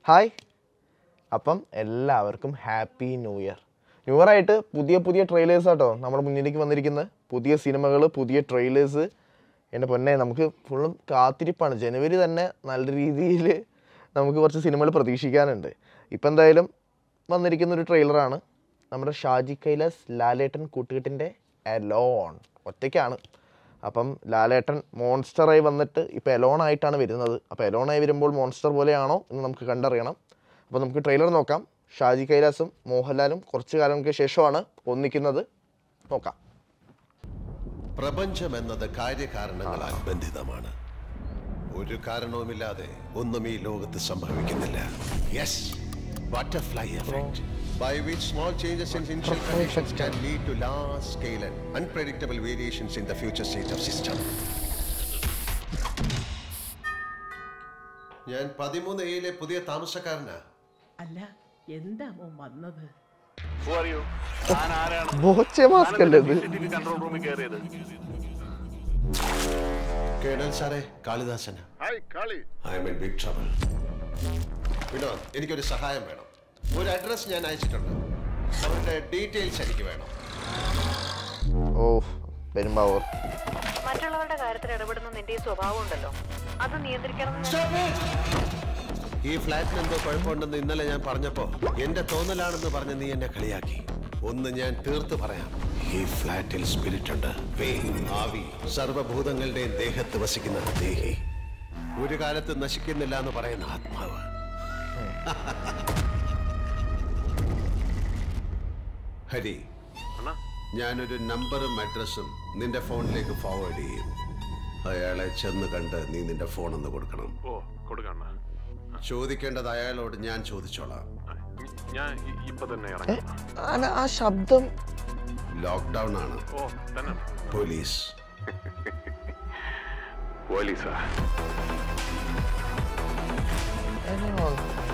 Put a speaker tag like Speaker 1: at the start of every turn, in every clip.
Speaker 1: Hi അപ്പം എല്ലാവർക്കും happy new year new year ആയിട്ട് പുതിയ പുതിയ ട്രെയിലേഴ്സ് ആട്ടോ നമ്മുടെ മുന്നിലേക്ക് വന്നിരിക്കുന്നത് പുതിയ സിനിമകൾ പുതിയ ട്രെയിലേഴ്സ് എൻ്റെ പൊന്നെ നമുക്ക് ഫുള്ളും കാത്തിരിപ്പാണ് ജനുവരി തന്നെ നല്ല രീതിയിൽ നമുക്ക് കുറച്ച് സിനിമകൾ പ്രതീക്ഷിക്കാനുണ്ട് ഇപ്പം എന്തായാലും വന്നിരിക്കുന്ന ഒരു ട്രെയിലറാണ് നമ്മുടെ ഷാജി കൈലാസ് ലാലേട്ടൻ കൂട്ടുകെട്ടിൻ്റെ എലോൺ ഒറ്റയ്ക്കാണ് അപ്പം ലാലേട്ടൻ മോൺസ്റ്ററായി വന്നിട്ട് ഇപ്പോൾ എലോൺ ആയിട്ടാണ് വരുന്നത് അപ്പോൾ എലോണായി വരുമ്പോൾ മോൺസ്റ്റർ പോലെയാണോ എന്ന് നമുക്ക് കണ്ടറിയണം അപ്പോൾ നമുക്ക് ട്രെയിലർ നോക്കാം ഷാജി കൈലാസും മോഹൻലാലും കുറച്ച് കാലങ്ങൾക്ക് ശേഷമാണ് ഒന്നിക്കുന്നത് നോക്കാം
Speaker 2: പ്രപഞ്ചം എന്നത് കാര്യകാരണങ്ങളാൽ ബന്ധിതമാണ് ഒരു കാരണവുമില്ലാതെ ഒന്നും ഈ ലോകത്ത് സംഭവിക്കുന്നില്ല yes butterfly effect by which small changes in initial conditions can lead to large scale and unpredictable variations in the future state of system. ഞാൻ പതിമൂന്ന് എയിലെ പുതിയ താമസക്കാരനാ
Speaker 3: അല്ല എന്താ മോൻ വന്നത്
Speaker 4: Who are you? ഞാൻ ആരാണ്
Speaker 1: ബോച്ചെ മാസ്ക് അല്ലേ ഇത്
Speaker 4: CCTV കൺട്രോൾ റൂമിൽ കയറിയത്
Speaker 2: കേണൽ സാറേ കാളിദാസന
Speaker 4: hi Kali
Speaker 2: I'm in big trouble Vinod എനിക്കൊരു സഹായം വേണം ഒരു അഡ്രസ് ഞാൻ അയച്ചിട്ടുണ്ട് അവരുടെ ഡീറ്റെയിൽസ് എനിക്ക് വേണം
Speaker 1: ഓ പെരുമ്പാവൂർ
Speaker 5: മറ്റുള്ളവരുടെ കാര്യത്തിൽ ഇടപെടുന്ന നിന്റെ ഈ സ്വഭാവം ഉണ്ടല്ലോ അത് നിയന്ത്രിക്കണം എന്ന്
Speaker 2: ഈ ഫ്ലാറ്റിന് എന്തോ കുഴപ്പമുണ്ടെന്ന് ഇന്നലെ ഞാൻ പറഞ്ഞപ്പോ എന്റെ തോന്നലാണെന്ന് പറഞ്ഞ് നീ എന്നെ കളിയാക്കി ഒന്ന് ഞാൻ തീർത്ത് പറയാം ഈ ഫ്ലാറ്റിൽ സ്പിരിറ്റ് ഉണ്ട് പേയ്, ആവി സർവഭൂതങ്ങളുടെയും ദേഹത്ത് വസിക്കുന്ന ദേഹി ഒരു കാലത്ത് നശിക്കുന്നില്ല എന്ന് പറയുന്ന ആത്മാവ് ഹരി
Speaker 4: അണ്ണാ
Speaker 2: ഞാനൊരു നമ്പറും അഡ്രസ്സും നിന്റെ ഫോണിലേക്ക് ഫോർവേഡ് ചെയ്യും അയാളെ ചെന്ന് കണ്ട് നീ നിന്റെ ഫോൺ ഒന്ന് കൊടുക്കണം
Speaker 4: ഓ കൊടുക്കണ്ണ
Speaker 2: ചോദിക്കേണ്ടത് അയാളോട് ഞാൻ ചോദിച്ചോളാം
Speaker 4: ഞാൻ ഇ- ഇപ്പൊ തന്നെ ഇറങ്ങാം
Speaker 1: അല്ല ആ ശബ്ദം
Speaker 2: ലോക്ക്ഡൗൺ ആണ്
Speaker 4: ഓ തന്നെ
Speaker 2: പോലീസ്
Speaker 4: പോലീസാ
Speaker 1: Anyone?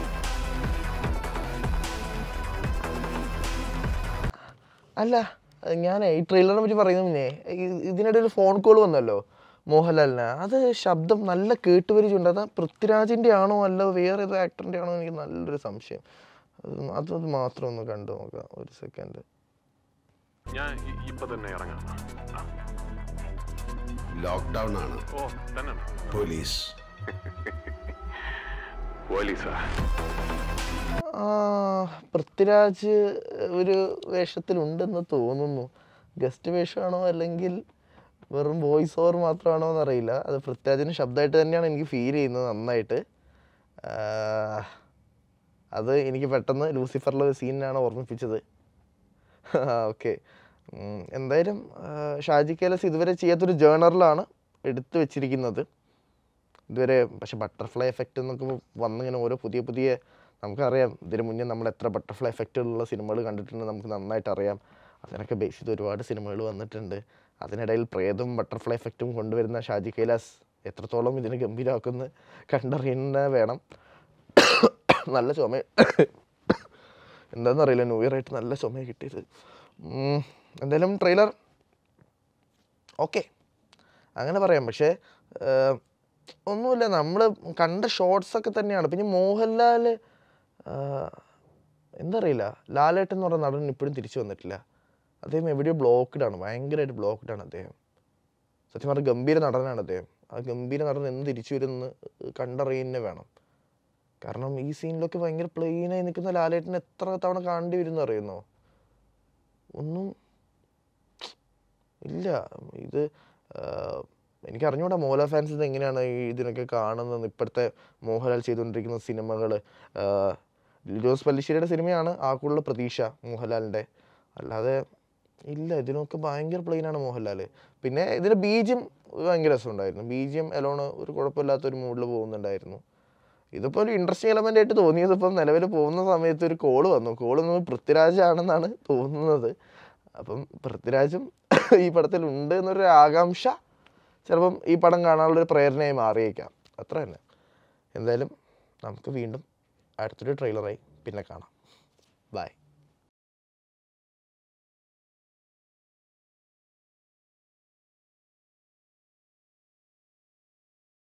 Speaker 1: അല്ല ഞാൻ ഈ ട്രെയിലറിനെ പറ്റി പറയുന്ന മുന്നേ ഇ- ഇതിനിടെ ഒരു ഫോൺ കോൾ വന്നല്ലോ മോഹൻലാലിന് അത് ശബ്ദം നല്ല കേട്ടുപരിചയമുണ്ട് അത് പൃഥ്വിരാജിൻ്റെ ആണോ അല്ല വേറെ ഏതോ ആക്ടറിൻ്റെ ആണോ എനിക്ക് നല്ലൊരു സംശയം അത് അത് മാത്രം ഒന്ന് കണ്ടു നോക്കാം ഒരു സെക്കൻഡ്
Speaker 4: ഞാൻ ഇ- ഇപ്പൊ തന്നെ ഇറങ്ങാം ആ,
Speaker 2: ലോക്ക്ഡൗൺ ആണ്
Speaker 4: ഓ തന്നെ
Speaker 2: പോലീസ്
Speaker 4: പോലീസാ
Speaker 1: ആ പൃഥ്വിരാജ് ഒരു വേഷത്തിലുണ്ടെന്ന് തോന്നുന്നു ഗസ്റ്റ് വേഷമാണോ അല്ലെങ്കിൽ വെറും വോയിസ് ഓവർ മാത്രമാണോ എന്നറിയില്ല അത് പൃഥ്വിരാജിന് ശബ്ദമായിട്ട് തന്നെയാണ് എനിക്ക് ഫീൽ ചെയ്യുന്നത് നന്നായിട്ട് ആ, അത് എനിക്ക് പെട്ടെന്ന് ലൂസിഫറിലെ ഒരു സീനിനാണ് ഓർമ്മിപ്പിച്ചത് ഓക്കെ എന്തായാലും ആ, ഷാജി കേലസ് ഇതുവരെ ചെയ്യാത്തൊരു ജേണറിലാണ് എടുത്തു വെച്ചിരിക്കുന്നത് ഇതുവരെ പക്ഷെ ബട്ടർഫ്ലൈ എഫക്റ്റ് എന്നൊക്കെ വന്നിങ്ങനെ ഓരോ പുതിയ പുതിയ നമുക്കറിയാം ഇതിന് മുന്നേ നമ്മൾ എത്ര ബട്ടർഫ്ലൈ എഫക്റ്റുള്ള സിനിമകൾ കണ്ടിട്ടുണ്ട് നമുക്ക് നന്നായിട്ട് അറിയാം അതിനൊക്കെ ബേസ് ചെയ്ത് ഒരുപാട് സിനിമകൾ വന്നിട്ടുണ്ട് അതിനിടയിൽ പ്രേതവും ബട്ടർഫ്ലൈ എഫക്റ്റും കൊണ്ടുവരുന്ന ഷാജി കൈലാസ് എത്രത്തോളം ഇതിനെ ഗംഭീരമാക്കുമെന്ന് കണ്ടറിയുന്ന വേണം നല്ല ചുമ എന്താണെന്നറിയില്ല ന്യൂ ഇയർ ആയിട്ട് നല്ല ചുമ കിട്ടിയത് ഉം, എന്തായാലും ട്രെയിലർ ഓക്കെ അങ്ങനെ പറയാം പക്ഷേ ഏഹ്, ഒന്നുമില്ല നമ്മൾ കണ്ട ഷോർട്സ് ഒക്കെ തന്നെയാണ് പിന്നെ മോഹൻലാൽ എന്താ അറിയില്ല ലാലേട്ടൻ എന്ന് പറയുന്ന നടൻ ഇപ്പോഴും തിരിച്ചു വന്നിട്ടില്ല അദ്ദേഹം എവിടെയോ ബ്ലോക്ക്ഡ് ആണ് ഭയങ്കരമായിട്ട് ബ്ലോക്ക്ഡ് ആണ് അദ്ദേഹം സത്യം പറഞ്ഞാൽ ഗംഭീര നടനാണ് അദ്ദേഹം ആ ഗംഭീര നടൻ എന്ന് തിരിച്ചു വരുമെന്ന് കണ്ടറിയുന്നേ വേണം കാരണം ഈ സീനിലൊക്കെ ഭയങ്കര പ്ലെയിനായി നിൽക്കുന്ന ലാലേട്ടൻ എത്ര തവണ കാണേണ്ടി വരും അറിയുന്നോ ഒന്നും ഇല്ല ഇത് ആഹ്, എനിക്ക് അറിഞ്ഞൂടാ മോഹൻലാൽ ഫാൻസ് ഇത് എങ്ങനെയാണ് ഈ ഇതിനൊക്കെ കാണുന്നത് ഇപ്പോഴത്തെ മോഹൻലാൽ ചെയ്തുകൊണ്ടിരിക്കുന്ന സിനിമകൾ ജോസ് പല്ലിശ്ശേരിയുടെ സിനിമയാണ് ആ കൂടുതൽ പ്രതീക്ഷ മോഹൻലാലിൻ്റെ അല്ലാതെ ഇല്ല ഇതിനൊക്കെ ഭയങ്കര പ്ലെയിനാണ് മോഹൻലാൽ പിന്നെ ഇതിൻ്റെ ബീജം ഭയങ്കര രസമുണ്ടായിരുന്നു ബീജിയം എലോണ് ഒരു കുഴപ്പമില്ലാത്തൊരു മൂഡിൽ പോകുന്നുണ്ടായിരുന്നു ഇതിപ്പോൾ ഒരു ഇൻട്രസ്റ്റിംഗ് എലമെൻ്റ് ആയിട്ട് തോന്നിയത് ഇപ്പം നിലവിൽ പോകുന്ന സമയത്ത് ഒരു കോള് വന്നു കോള് വന്നത് പൃഥ്വിരാജ് ആണെന്നാണ് തോന്നുന്നത് അപ്പം പൃഥ്വിരാജും ഈ പടത്തിൽ ഉണ്ട് എന്നൊരു ആകാംക്ഷ ചിലപ്പം ഈ പടം കാണാനുള്ളൊരു പ്രേരണയായി മാറിയേക്കാം അത്ര തന്നെ എന്തായാലും നമുക്ക് വീണ്ടും അടുത്തൊരു ട്രെയിലറായി പിന്നെ കാണാം ബൈ